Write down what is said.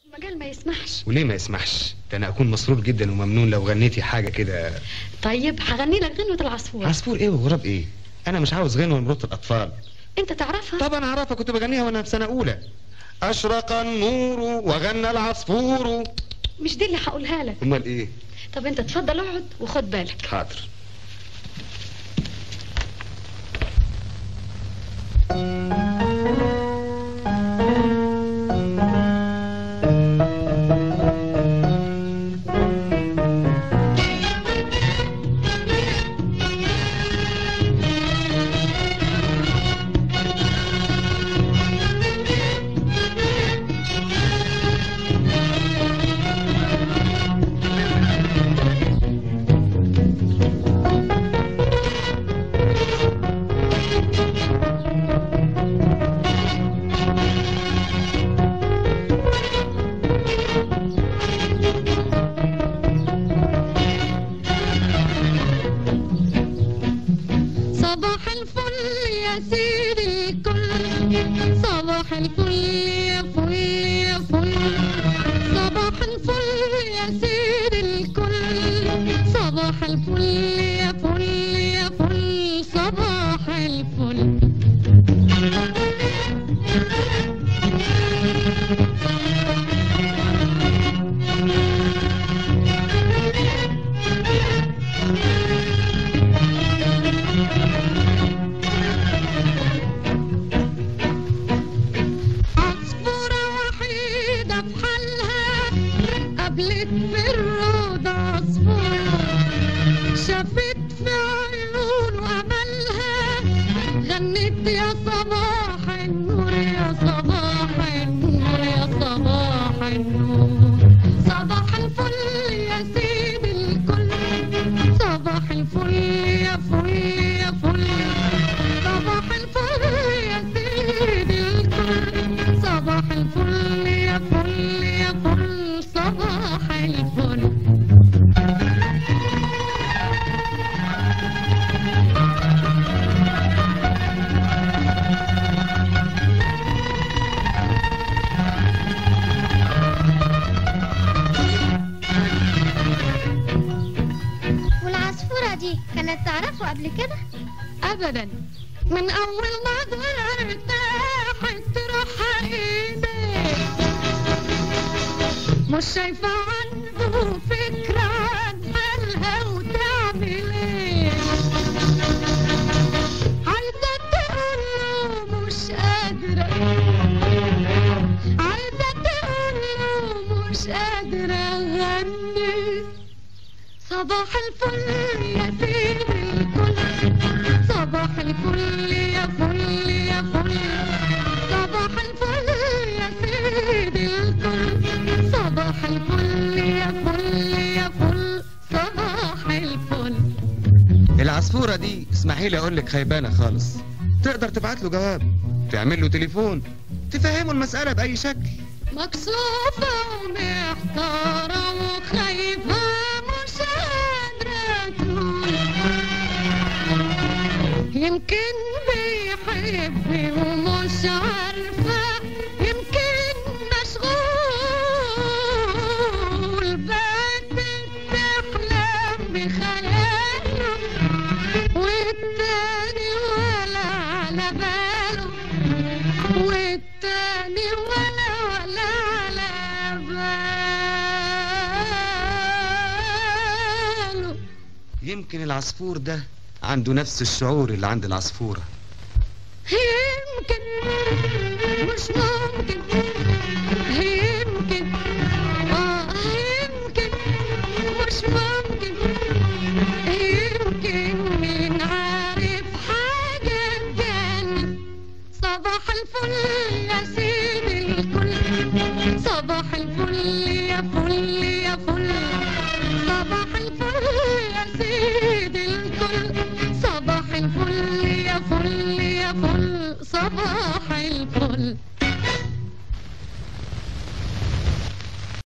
مجال ما يسمحش وليه ما يسمحش ده انا اكون مسرور جدا وممنون لو غنيتي حاجه كده طيب هغني لك غنوة العصفور عصفور ايه وغراب ايه انا مش عاوز غنوه مربط الاطفال انت تعرفها طبعا اعرفها كنت بغنيها وانا في سنه اولى اشرق النور وغنى العصفور مش دي اللي هقولها لك امال ايه طب انت اتفضل اقعد وخد بالك حاضر صباح الفل يا سيدي الكل صباح الفل يا فل يا فل صباح الفل يا سيدي الكل صباح الفل يا فل يا فل صباح الفل عصفورة وحيدة في حالها قابلت في الروضة عصفورة شافت في عيونه أملها غنت يا صباح النور يا صباح النور يا صباح النور صباح الفل يا سيدي الكل صباح الفل يا فل يا فل صباح الفل يا سيدي الكل صباح الفل يا فل يا فل صباح الفل والعصفورة دي كانت تعرفه قبل كده؟ ابدا من اول نظرة ارتاحت روح ايدي مش شايفة عنده فكرة عن حالها وتعمل ايه عايزة تقول له مش قادرة عايزة تقول له مش قادرة اغني صباح الفل يا سيدي الكل صباح الفل يا فل يا فل صباح الفل يا سيدي الكل صباح الفل يا فل يا فل صباح الفل العصفوره دي اسمحي لي اقول لك خيبانه خالص تقدر تبعت له جواب تعمل له تليفون تفهمه المساله باي شكل مكسوفة ومحتارة وخايفة مش قادرة تقول يمكن بيحبني ومش عارفة يمكن مشغول بقت بتحلم بخياله والتاني ولا على باله والتاني ولا ولا على باله يمكن العصفور ده عنده نفس الشعور اللي عند العصفوره يمكن مش ممكن